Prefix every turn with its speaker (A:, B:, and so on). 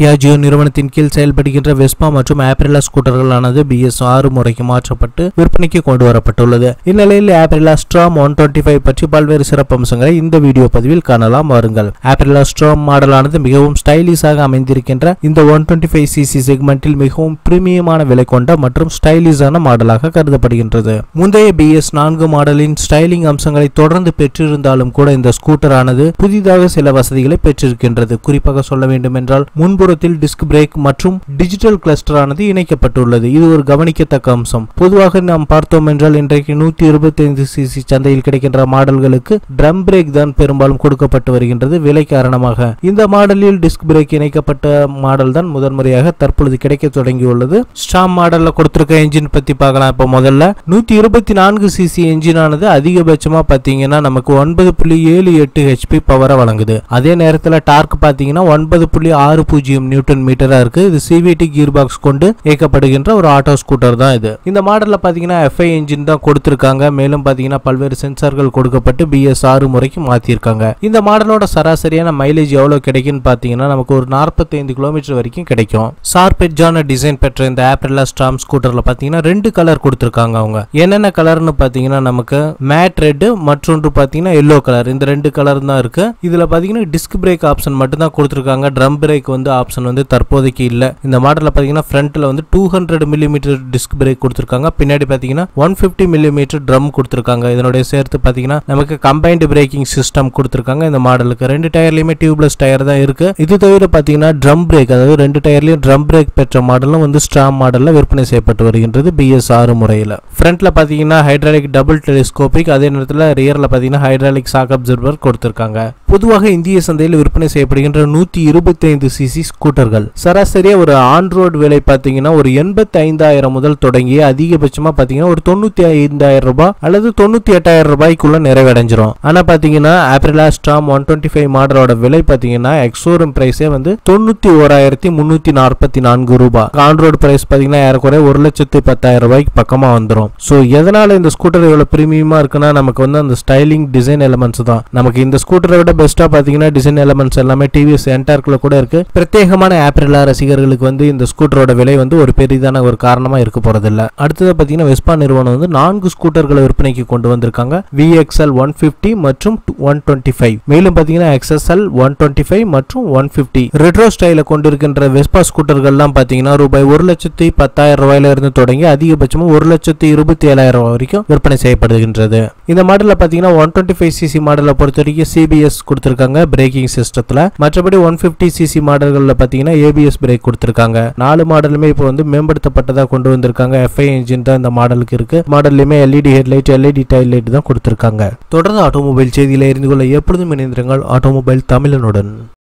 A: Piaggio நிறுவனத்தின் கீழ் செயல்படுகின்ற வெஸ்பா மற்றும் ஆப்ரிலா ஸ்கூட்டர்களானது பிஎஸ் ஆறு முறைக்கு மாற்றப்பட்டு விற்பனைக்கு கொண்டு வரப்பட்டுள்ளது இந்நிலையில் Aprilia Storm one twenty five பற்றி பல்வேறு சிறப்பம்சங்களை இந்த வீடியோ பதிவில் காணலாம் வாருங்கள் ஆப்ரிலா ஸ்ட்ராம் மாடலானது மிகவும் ஸ்டைலிஷாக அமைந்திருக்கின்ற இந்த ஒன் டுவெண்ட்டி ஃபைவ் சிசி செக்மெண்டில் மிகவும் பிரீமியமான விலை கொண்ட மற்றும் ஸ்டைலிஷான மாடலாக கருதப்படுகின்றது முந்தைய பிஎஸ் நான்கு மாடலின் ஸ்டைலிங் அம்சங்களை தொடர்ந்து பெற்றிருந்தாலும் கூட இந்த ஸ்கூட்டர் ஆனது புதிதாக சில வசதிகளை பெற்றிருக்கின்றது குறிப்பாக சொல்ல வேண்டும் என்றால் முன்புறத்தில் டிஸ்க் பிரேக் மற்றும் டிஜிட்டல் கிளஸ்டர் ஆனது இணைக்கப்பட்டுள்ளது இது ஒரு கவனிக்கத்தக்க அம்சம் பொதுவாக நாம் பார்த்தோம் என்றால் இன்றைக்கு நூத்தி இருபத்தைந்து சிசி சந்தையில் கிடைக்கின்ற மாடல்களுக்கு ட்ரம் பிரேக் தான் பெரும்பாலும் கொடுக்கப்பட்டு வருகின்றது விலை காரணமாக இந்த மாடலில் டிஸ்க் பிரேக் இணைக்கப்பட்ட மாடல் தான் முதன்முறையாக தற்பொழுது கிடைக்க தொடங்கியுள்ளது ஸ்டாம் மாடல்ல கொடுத்திருக்க என்ஜின் பத்தி பார்க்கலாம் இப்போ முதல்ல நூத்தி இருபத்தி நான்கு சிசி என்ஜின் ஆனது அதிகபட்சமா பாத்தீங்கன்னா நமக்கு ஒன்பது புள்ளி ஏழு எட்டு ஹெச்பி பவரை வழங்குது அதே நேரத்தில் டார்க் பாத்தீங்கன்னா ஒன்பது புள்ளி ஆறு பூஜ்ஜியம் நியூட்டன் மீட்டரா இருக்கு இது சிவிடி கியர் பாக்ஸ் கொண்டு இயக்கப்படுகின்ற ஒரு ஆட்டோ ஸ்கூட்டர் தான் இது இந்த மாடல்ல பாத்தீங்கன்னா எஃப்ஐ என்ஜின் தான் கொடுத்திருக்காங்க மேலும் பாத்தீங்கன்னா பல்வேறு சென்சார்கள் கொடுக்கப்பட்டு பிஎஸ் ஆறு முறைக்கு மாத்திருக்காங்க இந்த மாடலோட சராசரியான மைலேஜ் எவ்வளவு கிடைக்குன்னு பாத்தீங்கன்னா நமக்கு ஒரு நாற்பத்தைந்து கிலோமீட்டர் வரைக்கும் கிடைக்கும் ஷார்பெட்ஜான டிசைன் பெற்ற இந்த ஆப்ரிலா ஸ்டாம் ஸ்கூட்டர்ல பாத்தீங்கன்னா ரெண்டு கலர் கொடுத்திருக்காங்க அவங்க என்னென்ன கலர்னு பாத்தீங்கன்னா நமக்கு மேட் ரெட் மற்றொன்று பாத்தீங்கன்னா எல்லோ கலர் இந்த ரெண்டு கலர் தான் இருக்கு இதுல பாத்தீங்கன்னா டிஸ்க் பிரேக் ஆப்ஷன் மட்டும் தான் கொடுத்திருக்காங்க ட்ரம் பிரேக் வந்து ஆப்ஷன் வந்து தற்போதைக்கு இல்ல இந்த மாடல்ல பாத்தீங்கன்னா ஃப்ரண்ட்ல வந்து two hundred millimetre disc brake கொடுத்திருக்காங்க பின்னாடி பாத்தீங்கன்னா ஒன் பிப்டி மில்லிமீட்டர் ட்ரம் கொடுத்திருக்காங்க இதனுடைய சேர்த்து பாத்தீங்கன்னா நமக்கு கம்பைன்டு பிரேக்கிங் சிஸ்டம் கொடுத்திருக்காங்க இந்த மாடலுக்கு ரெண்டு டயர்லயுமே டியூப்லெஸ் டயர் தான் இருக்கு இது தவிர பாத்தீங்கன்னா ட்ரம் பிரேக் அதாவது ரெண்டு டயர்லயும் ட்ரம் பிரேக் பெற்ற மாடலும் வந்து ஸ்ட்ராம் மாடல்ல விற்பனை செய்யப்பட்டு வருகின்றது பிஎஸ் ஆறு முறையில் ஃப்ரண்ட்ல பாத்தீங்கன்னா ஹைட்ராலிக் டபுள் டெலிஸ்கோபிக் அதே நேரத்தில் ரியர்ல பாத்தீங்கன்னா ஹைட்ராலிக் சாக் அப்சர்வர் கொடுத்திருக்காங்க பொதுவாக இந்திய சந்தையில் விற்பனை செய்யப்படுகின்ற நூத்தி இருபத்தி ஐந்து சிசி ஸ்கூட்டர்கள் சராசரியா ஒரு ஆன் ரோடு விலை பாத்தீங்கன்னா ஒரு எண்பத்தி ஐந்தாயிரம் முதல் தொடங்கி அதிகபட்சமா பாத்தீங்கன்னா ஒரு தொண்ணூத்தி ஐந்தாயிரம் ரூபாய் அல்லது தொண்ணூத்தி எட்டாயிரம் ரூபாய்க்குள்ள நிறைவடைஞ்சிரும் ஆனா பாத்தீங்கன்னா Aprilia Storm one twenty five மாடலோட விலை பாத்தீங்கன்னா எக்ஸோரூம் பிரைஸே வந்து தொண்ணூத்தி ஓராயிரத்தி முன்னூத்தி நாற்பத்தி நான்கு ரூபாய் ஆன் ரோடு பிரைஸ் பாத்தீங்கன்னா ஏறக்குறைய ஒரு லட்சத்தி பத்தாயிரம் ரூபாய்க்கு பக்கமா வந்துரும் ஸோ எதனால இந்த ஸ்கூட்டர் இவ்வளவு பிரீமியமா இருக்குன்னா நமக்கு வந்து அந்த ஸ்டைலிங் டிசைன் எலமெண்ட்ஸ் தான் நமக்கு இந்த ஸ்கூட்டரை விட பெஸ்டா பாத்தீங்கன்னா டிசைன் எலமெண்ட்ஸ் எல்லாமே டிவிஎஸ் என்டார்க்ல கூட இருக்கு பிரத்யேகமான ஆப்ரிலா ரசிகர்களுக்கு வந்து இந்த ஸ்கூட்டரோட விலை வந்து ஒரு பெரிதான ஒரு காரணமா இருக்க போறதில்ல அடுத்தது பாத்தீங்கன்னா வெஸ்பா நிறுவனம் வந்து நான்கு ஸ்கூட்டர்களை விற்பனைக்கு கொண்டு வந்திருக்காங்க விஎக்ஸ்எல் ஒன் பிப்டி மற்றும் ஒன் டுவெண்ட்டி ஃபைவ் மேலும் பாத்தீங்கன்னா எக்ஸ்எஸ்எல் ஒன் டுவெண்ட்டி ஃபைவ் மற்றும் ஒன் பிப்டி ரெட்ரோ ஸ்டைல கொண்டிருக்கின்ற வெஸ்பா ஸ்கூட்டர்கள்லாம் பாத்தீங்கன்னா ரூபாய் ஒரு லட்சத்தி பத்தாயிரம் ரூபாயில இருந்து தொடங்கி அதிகபட்சமா ஒரு லட்சத்தி இருபத்தி ஏழாயிரம் ரூபாய் வரைக்கும் விற்பனை செய்யப்படுகின்றது இந்த மாடல்ல பாத்தீங்கன்னா ஒன் டுவெண்ட்டி ஃபைவ் சிசி மாடலை பொறுத்த வரைக்கும் சிபிஎஸ் கொடுத்திருக்காங்க பிரேக்கிங் சிஸ்டத்துல மற்றபடி ஒன் பிப்டி சிசி மாடல்கள்ல பாத்தீங்கன்னா ஏபிஎஸ் பிரேக் கொடுத்திருக்காங்க நாலு மாடலுமே இப்போ வந்து மேம்படுத்தப்பட்டதா கொண்டு வந்திருக்காங்க எஃப்ஐ இன்ஜின் தான் இந்த மாடலுக்கு இருக்கு மாடல்லையுமே LED headlight LED tail light தான் கொடுத்திருக்காங்க தொடர்ந்து ஆட்டோமொபைல் செய்தியில இருந்து கொள்ள எப்பொழுதும் இணைந்திருங்கள் ஆட்டோமொபைல் தமிழனுடன்